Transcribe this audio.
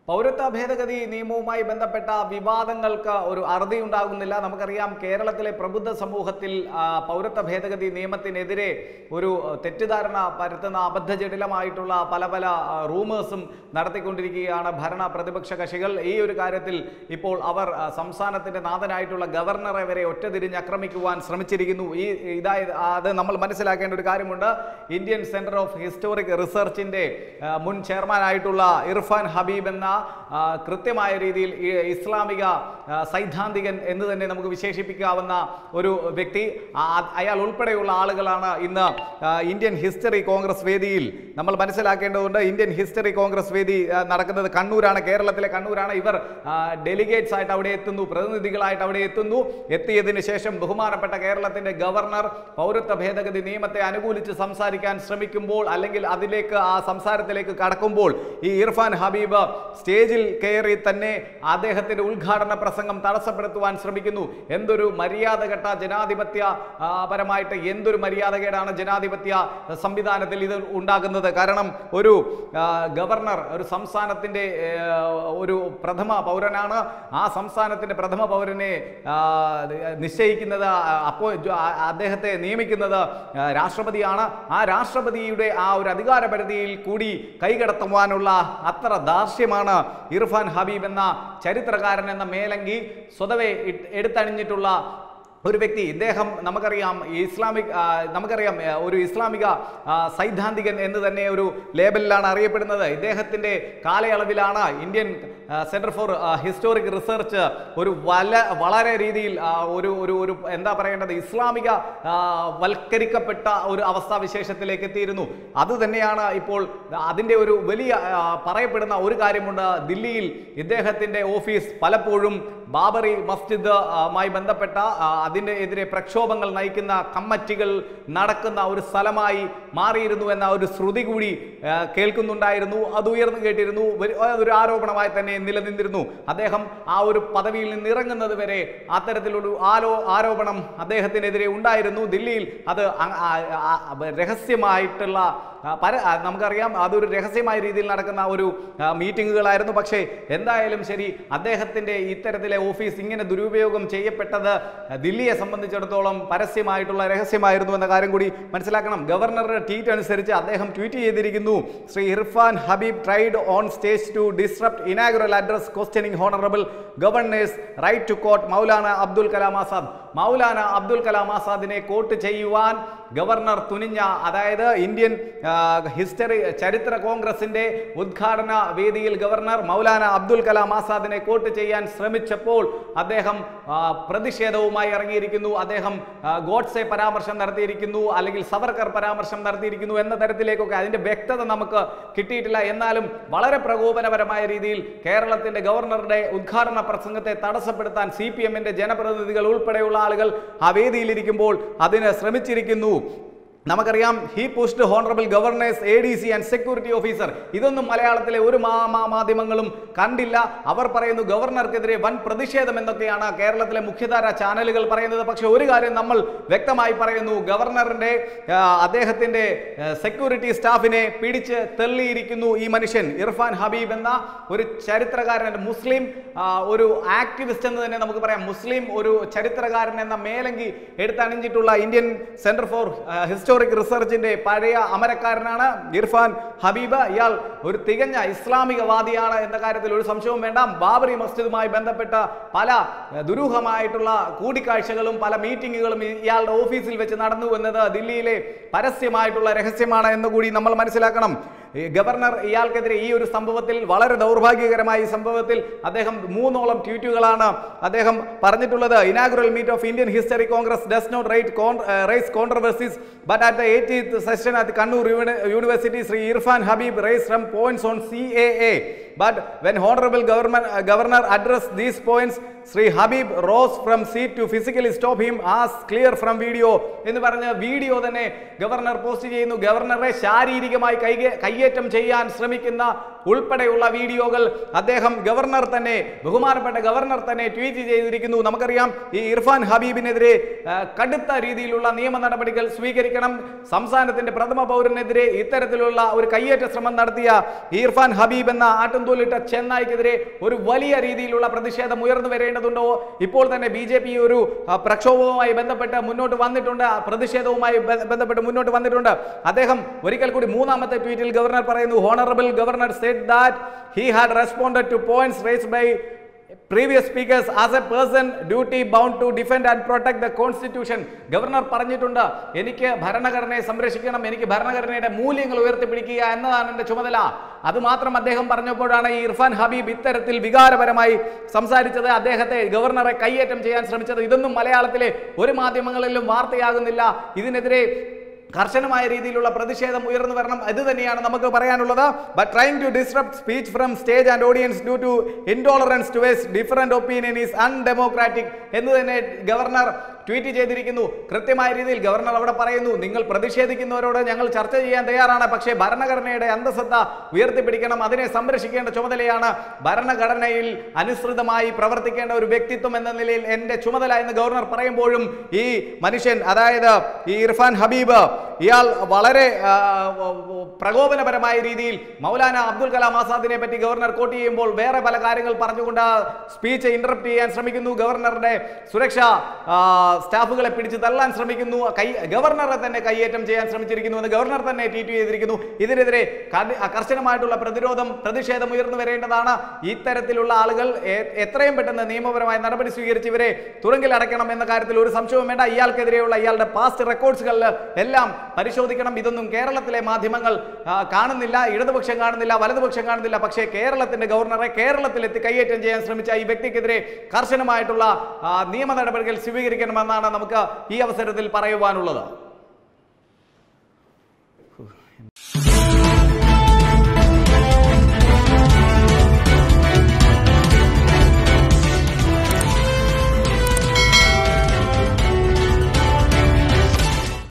പൗരത്വ ഭേദഗതി നിയമവുമായി ബന്ധപ്പെട്ട വിവാദങ്ങൾക്ക് ഒരു അറുതി ഉണ്ടാകുന്നില്ല നമുക്കറിയാം കേരളത്തിലെ പ്രബുദ്ധ സമൂഹത്തിൽ ആ, പൗരത്വ ഭേദഗതി നിയമത്തിനെതിരെ ഒരു ആ, തെറ്റിദ്ധാരണ പരത്തുന്ന അബദ്ധജടിലമായിട്ടുള്ള പല പല റൂമേഴ്സും നടത്തിക്കൊണ്ടിരിക്കുകയാണ് ഭരണ പ്രതിപക്ഷ കക്ഷികൾ ഈ ഒരു കാര്യത്തിൽ ഇപ്പോൾ അവർ ആ, സംസ്ഥാനത്തിന്റെ നാഥനായിട്ടുള്ള ഗവർണറെ വരെ ഒറ്റതിരിഞ്ഞ് ആക്രമിക്കുവാൻ ശ്രമിച്ചിരിക്കുന്നു ഈ ഇതായത് അത് നമ്മൾ മനസ്സിലാക്കേണ്ട ഒരു കാര്യമുണ്ട് ഇന്ത്യൻ സെന്റർ ഓഫ് ഹിസ്റ്റോറിക് റിസർച്ചിന്റെ ആ, മുൻ ചെയർമാനായിട്ടുള്ള ഇർഫാൻ ഹബീബ് എന്ന ആ, കൃത്യമായ രീതിയിൽ ഈ ഇസ്ലാമിക ആ, സൈദ്ധാന്തികൻ എന്ന് തന്നെ നമുക്ക് വിശേഷിപ്പിക്കാവുന്ന ഒരു വ്യക്തി ആ, അയാൾ ഉൾപ്പെടെയുള്ള ആളുകളാണ് ഇന്ന് ആ, ഇന്ത്യൻ ഹിസ്റ്ററി കോൺഗ്രസ് വേദിയിൽ നമ്മൾ മനസ്സിലാക്കേണ്ടതുണ്ട് ഇന്ത്യൻ ഹിസ്റ്ററി കോൺഗ്രസ് വേദി ആ, നടക്കുന്നത് കണ്ണൂരാണ് കേരളത്തിലെ കണ്ണൂരാണ് ഇവർ ഡെലിഗേറ്റ്സ് ആയിട്ട് അവിടെ എത്തുന്നു പ്രതിനിധികളായിട്ട് അവിടെ എത്തുന്നു എത്തിയതിനു ശേഷം ബഹുമാനപ്പെട്ട കേരളത്തിന്റെ ഗവർണർ പൗരത്വ ഭേദഗതി നിയമത്തെ അനുകൂലിച്ച് സംസാരിക്കാൻ ശ്രമിക്കുമ്പോൾ അല്ലെങ്കിൽ അതിലേക്ക് ആ സംസാരത്തിലേക്ക് കടക്കുമ്പോൾ ഈ ഇർഫാൻ ഹബീബ് സ്റ്റേജിൽ കയറി തന്നെ അദ്ദേഹത്തിന്റെ ഉദ്ഘാടന പ്രസംഗം തടസ്സപ്പെടുത്തുവാൻ ശ്രമിക്കുന്നു എന്തൊരു മര്യാദഘട്ട ജനാധിപത്യ ആ, പരമായിട്ട് എന്തൊരു മര്യാദകേടാണ് ജനാധിപത്യ സംവിധാനത്തിൽ ഇത് ഉണ്ടാകുന്നത് കാരണം ഒരു ആ, ഗവർണർ ഒരു സംസ്ഥാനത്തിന്റെ ഏ, ഒരു പ്രഥമ പൗരനാണ് ആ സംസ്ഥാനത്തിന്റെ പ്രഥമ പൗരനെ ആ, നിശ്ചയിക്കുന്നത് അപ്പോൾ അദ്ദേഹത്തെ നിയമിക്കുന്നത് ആ, രാഷ്ട്രപതിയാണ് ആ രാഷ്ട്രപതിയുടെ ആ ഒരു അധികാര പരിധിയിൽ കൂടി കൈകടത്തുവാനുള്ള അത്ര ദാർഷ്ട്യമാണ് ഇർഫാൻ ഹബീബ് എന്ന ചരിത്രകാരൻ എന്ന മേലങ്കി സ്വതവേ ഇട്ട് എടുത്തണിഞ്ഞിട്ടുള്ള ഒരു വ്യക്തി ഇദ്ദേഹം നമുക്കറിയാം ഈ ഇസ്ലാമിക് ആ, നമുക്കറിയാം ആ, ഒരു ഇസ്ലാമിക ആ, സൈദ്ധാന്തികൻ എന്ന് തന്നെ ഒരു ലേബലിലാണ് അറിയപ്പെടുന്നത് ഇദ്ദേഹത്തിൻ്റെ കാലയളവിലാണ് Indian centre for historic research ഒരു വല വളരെ രീതിയിൽ ആ, ഒരു ഒരു ഒരു എന്താ പറയേണ്ടത് ഇസ്ലാമിക ആ, വൽക്കരിക്കപ്പെട്ട ഒരു അവസ്ഥാവിശേഷത്തിലേക്ക് എത്തിയിരുന്നു അത് തന്നെയാണ് ഇപ്പോൾ അതിൻ്റെ ഒരു വലിയ ആ, പറയപ്പെടുന്ന ഒരു കാര്യമുണ്ട് ദില്ലിയിൽ ഇദ്ദേഹത്തിൻ്റെ ഓഫീസ് പലപ്പോഴും ബാബറി മസ്ജിദ് ആ, മായി ബന്ധപ്പെട്ട ആ, അതിൻ്റെ എതിരെ പ്രക്ഷോഭങ്ങൾ നയിക്കുന്ന കമ്മറ്റികൾ നടക്കുന്ന ഒരു സ്ഥലമായി മാറിയിരുന്നു എന്ന ഒരു ശ്രുതി കൂടി ആ, കേൾക്കുന്നുണ്ടായിരുന്നു അത് ഉയർന്നു കേട്ടിരുന്നു ഒരു- ഒരു ആരോപണമായി തന്നെ നിലനിന്നിരുന്നു അദ്ദേഹം ആ ഒരു പദവിയിൽ നിന്ന് ഇറങ്ങുന്നത് വരെ അത്തരത്തിലൊരു ആരോ ആരോപണം അദ്ദേഹത്തിനെതിരെ ഉണ്ടായിരുന്നു ദില്ലിയിൽ അത് അ- ആ- ആ- ആ- രഹസ്യമായിട്ടുള്ള ആ, പര ആ, നമുക്കറിയാം അതൊരു രഹസ്യമായ രീതിയിൽ നടക്കുന്ന ഒരു ആ, മീറ്റിങ്ങുകളായിരുന്നു പക്ഷേ എന്തായാലും ശരി അദ്ദേഹത്തിൻ്റെ ഇത്തരത്തിലെ ഓഫീസ് ഇങ്ങനെ ദുരുപയോഗം ചെയ്യപ്പെട്ടത് ആ, ദില്ലിയെ സംബന്ധിച്ചിടത്തോളം പരസ്യമായിട്ടുള്ള രഹസ്യമായിരുന്നു എന്ന കാര്യം കൂടി മനസ്സിലാക്കണം ഗവർണറുടെ ട്വീറ്റ് അനുസരിച്ച് അദ്ദേഹം ട്വീറ്റ് ചെയ്തിരിക്കുന്നു Shri Irfan Habib tried on stage to disrupt inaugural address questioning honourable governor's right to quote Maulana Abdul Kalam Azad Maulana Abdul Kalam ആസാദിനെ കോട്ട് ചെയ്യുവാൻ ഗവർണർ തുനിഞ്ഞ അതായത് ഇന്ത്യൻ ആ, ഹിസ്റ്ററി ചരിത്ര കോൺഗ്രസിന്റെ ഉദ്ഘാടന വേദിയിൽ ഗവർണർ മൗലാന അബ്ദുൽ കലാം ആസാദിനെ കോട്ട് ചെയ്യാൻ ശ്രമിച്ചപ്പോൾ അദ്ദേഹം ആ, പ്രതിഷേധവുമായി ഇറങ്ങിയിരിക്കുന്നു അദ്ദേഹം ആ, ഗോഡ്സെ പരാമർശം നടത്തിയിരിക്കുന്നു അല്ലെങ്കിൽ സവർക്കർ പരാമർശം നടത്തിയിരിക്കുന്നു എന്ന തരത്തിലേക്കൊക്കെ അതിന്റെ വ്യക്തത നമുക്ക് കിട്ടിയിട്ടില്ല എന്നാലും വളരെ പ്രകോപനപരമായ രീതിയിൽ കേരളത്തിന്റെ ഗവർണറുടെ ഉദ്ഘാടന പ്രസംഗത്തെ തടസ്സപ്പെടുത്താൻ സി പി എമ്മിന്റെ ജനപ്രതിനിധികൾ ഉൾപ്പെടെയുള്ള ആളുകൾ ആ വേദിയിലിരിക്കുമ്പോൾ അതിന് ശ്രമിച്ചിരിക്കുന്നു നമുക്കറിയാം he pushed honourable governor's A D C and security officer ഇതൊന്നും മലയാളത്തിലെ ഒരു മാ മാ- മാധ്യമങ്ങളും കണ്ടില്ല അവർ പറയുന്നു ഗവർണർക്കെതിരെ വൻ പ്രതിഷേധം എന്നൊക്കെയാണ് കേരളത്തിലെ മുഖ്യധാര ചാനലുകൾ പറയുന്നത് പക്ഷെ ഒരു കാര്യം നമ്മൾ വ്യക്തമായി പറയുന്നു ഗവർണറിന്റെ ആ, അദ്ദേഹത്തിന്റെ സെക്യൂരിറ്റി സ്റ്റാഫിനെ പിടിച്ച് തെള്ളിയിരിക്കുന്നു ഈ മനുഷ്യൻ ഇർഫാൻ ഹബീബ് എന്ന ഒരു ചരിത്രകാരൻ മുസ്ലിം ആ, ഒരു ആക്ടിവിസ്റ്റ് എന്ന് തന്നെ നമുക്ക് പറയാം മുസ്ലിം ഒരു ചരിത്രകാരൻ എന്ന മേലങ്കി എടുത്തണിഞ്ഞിട്ടുള്ള ഇന്ത്യൻ സെന്റർ ഫോർ ഹിസ്റ്റോറിക് റിസർച്ചിന്റെ പഴയ അമരക്കാരനാണ് ഇർഫാൻ ഹബീബ് ഇയാൾ ഒരു തികഞ്ഞ ഇസ്ലാമികവാദിയാണ് എന്ന കാര്യത്തിൽ ഒരു സംശയവും വേണ്ട ബാബറി മസ്ജിദുമായി ബന്ധപ്പെട്ട പല ഏഹ്, ദുരൂഹമായിട്ടുള്ള കൂടിക്കാഴ്ചകളും പല മീറ്റിങ്ങുകളും ഈ- ഇയാളുടെ ഓഫീസിൽ വെച്ച് നടന്നു എന്നത് ദില്ലിയിലെ പരസ്യമായിട്ടുള്ള രഹസ്യമാണ് എന്ന് കൂടി നമ്മൾ മനസ്സിലാക്കണം ഈ ഗവർണർ ഇയാൾക്കെതിരെ ഈ ഒരു സംഭവത്തിൽ വളരെ ദൗർഭാഗ്യകരമായ ഈ സംഭവത്തിൽ അദ്ദേഹം മൂന്നോളം ട്വീറ്റുകളാണ് അദ്ദേഹം പറഞ്ഞിട്ടുള്ളത് inaugural meet of Indian history congress does not right raise controversies but at the eightieth session at Kannur university Shri Irfan Habib raise from points on C A A but when honourable governor governor address these points Shri Habib rose from seat to physically stop him as clear from video എന്ന് പറഞ്ഞ video തന്നെ governor post ചെയ്യുന്നു ഗവർണറെ ശാരീരികമായി കൈകേ കയ്യേറ്റം ചെയ്യാൻ ശ്രമിക്കുന്ന ഉൾപ്പെടെയുള്ള വീഡിയോകൾ അദ്ദേഹം ഗവർണർ തന്നെ ബഹുമാനപ്പെട്ട ഗവർണർ തന്നെ ട്വീറ്റ് ചെയ്തിരിക്കുന്നു നമുക്കറിയാം ഈ ഇർഫാൻ ഹബീബിനെതിരെ ആ, കടുത്ത രീതിയിലുള്ള നിയമ നടപടികൾ സ്വീകരിക്കണം സംസ്ഥാനത്തിന്റെ പ്രഥമ പൗരനെതിരെ ഇത്തരത്തിലുള്ള ഒരു കയ്യേറ്റ ശ്രമം നടത്തിയ ഇർഫാൻ ഹബീബ് എന്ന ആട്ടുംതോലിട്ട ചെന്നായിക്കെതിരെ ഒരു വലിയ രീതിയിലുള്ള പ്രതിഷേധം ഉയർന്നു വരേണ്ടതുണ്ടോ ഇപ്പോൾ തന്നെ ബി ജെ പി ഒരു ആ, പ്രക്ഷോഭവുമായി ബന്ധപ്പെട്ട് മുന്നോട്ട് വന്നിട്ടുണ്ട് ആ പ്രതിഷേധവുമായി ബ- ബന്ധപ്പെട്ട് മുന്നോട്ട് വന്നിട്ടുണ്ട് അദ്ദേഹം ഒരിക്കൽ കൂടി മൂന്നാമത്തെ ട്വീറ്റിൽ ഗവർണർ പറയുന്നു honourable governor state that he had responded to points raised by previous speakers as a person duty bound to defend and protect the constitution governor പറഞ്ഞിട്ടുണ്ട് എനിക്ക് ഭരണഘടനയെ സംരക്ഷിക്കണം എനിക്ക് ഭരണഘടനയുടെ മൂല്യങ്ങൾ ഉയർത്തിപ്പിടിക്കുക എന്നതാണ് എൻ്റെ ചുമതല അത് മാത്രം അദ്ദേഹം പറഞ്ഞപ്പോഴാണ് ഈ ഇർഫാൻ ഹബീബ് ഇത്തരത്തിൽ വികാരപരമായി സംസാരിച്ചത് അദ്ദേഹത്തെ ഗവർണറെ കയ്യേറ്റം ചെയ്യാൻ ശ്രമിച്ചത് ഇതൊന്നും മലയാളത്തിലെ ഒരു മാധ്യമങ്ങളിലും വാർത്തയാകുന്നില്ല ഇതിനെതിരെ കർശനമായ രീതിയിലുള്ള പ്രതിഷേധം ഉയർന്നു വരണം ഇത് തന്നെയാണ് നമുക്ക് പറയാനുള്ളത് but trying to disrupt speech from stage and audience due to intolerance to views different opinion is undemocratic എന്ന് തന്നെ ഗവർണർ ട്വീറ്റ് ചെയ്തിരിക്കുന്നു കൃത്യമായ രീതിയിൽ ഗവർണർ അവിടെ പറയുന്നു നിങ്ങൾ പ്രതിഷേധിക്കുന്നവരോട് ഞങ്ങൾ ചർച്ച ചെയ്യാൻ തയ്യാറാണ് പക്ഷേ ഭരണഘടനയുടെ അന്തസത്ത ഉയർത്തിപ്പിടിക്കണം അതിനെ സംരക്ഷിക്കേണ്ട ചുമതലയാണ് ഭരണഘടനയിൽ അനുസൃതമായി പ്രവർത്തിക്കേണ്ട ഒരു വ്യക്തിത്വം എന്ന നിലയിൽ എൻ്റെ ചുമതല എന്ന് ഗവർണർ പറയുമ്പോഴും ഈ മനുഷ്യൻ അതായത് ഈ ഇർഫാൻ ഹബീബ് ഇയാൾ വളരെ ആ, പ്രകോപനപരമായ രീതിയിൽ മൗലാന അബ്ദുൽ കലാം ആസാദിനെ പറ്റി ഗവർണർ കോട്ട് ചെയ്യുമ്പോൾ വേറെ പല കാര്യങ്ങൾ പറഞ്ഞുകൊണ്ട് സ്പീച്ച് ഇന്ററപ്റ്റ് ചെയ്യാൻ ശ്രമിക്കുന്നു ഗവർണറുടെ സുരക്ഷ ആ, സ്റ്റാഫുകളെ പിടിച്ച് തള്ളാൻ ശ്രമിക്കുന്നു കൈ ഗവർണറെ തന്നെ കൈയേറ്റം ചെയ്യാൻ ശ്രമിച്ചിരിക്കുന്നു എന്ന് ഗവർണർ തന്നെ ട്വീറ്റ് ചെയ്തിരിക്കുന്നു ഇതിനെതിരെ കടി- കർശനമായിട്ടുള്ള പ്രതിരോധം പ്രതിഷേധം ഉയർന്നു വരേണ്ടതാണ് ഇത്തരത്തിലുള്ള ആളുകൾ എ- എത്രയും പെട്ടെന്ന് നിയമപരമായ നടപടി സ്വീകരിച്ച് ഇവരെ തുറങ്കിൽ അടയ്ക്കണം എന്ന കാര്യത്തിൽ ഒരു സംശയവും വേണ്ട ഇയാൾക്കെതിരെയുള്ള ഇയാളുടെ പാസ്റ്റ് റെക്കോർഡ്സുകളിൽ എല്ലാം പരിശോധിക്കണം ഇതൊന്നും കേരളത്തിലെ മാധ്യമങ്ങൾ ആ, കാണുന്നില്ല ഇടതുപക്ഷം കാണുന്നില്ല വലതുപക്ഷം കാണുന്നില്ല പക്ഷേ കേരളത്തിന്റെ ഗവർണറെ കേരളത്തിലെത്തി കൈയേറ്റം ചെയ്യാൻ ശ്രമിച്ച ഈ വ്യക്തിക്കെതിരെ കർശനമായിട്ടുള്ള ആ, നിയമ നടപടികൾ സ്വീകരിക്കണമെന്നാണ് നമുക്ക് ഈ അവസരത്തിൽ പറയുവാനുള്ളത്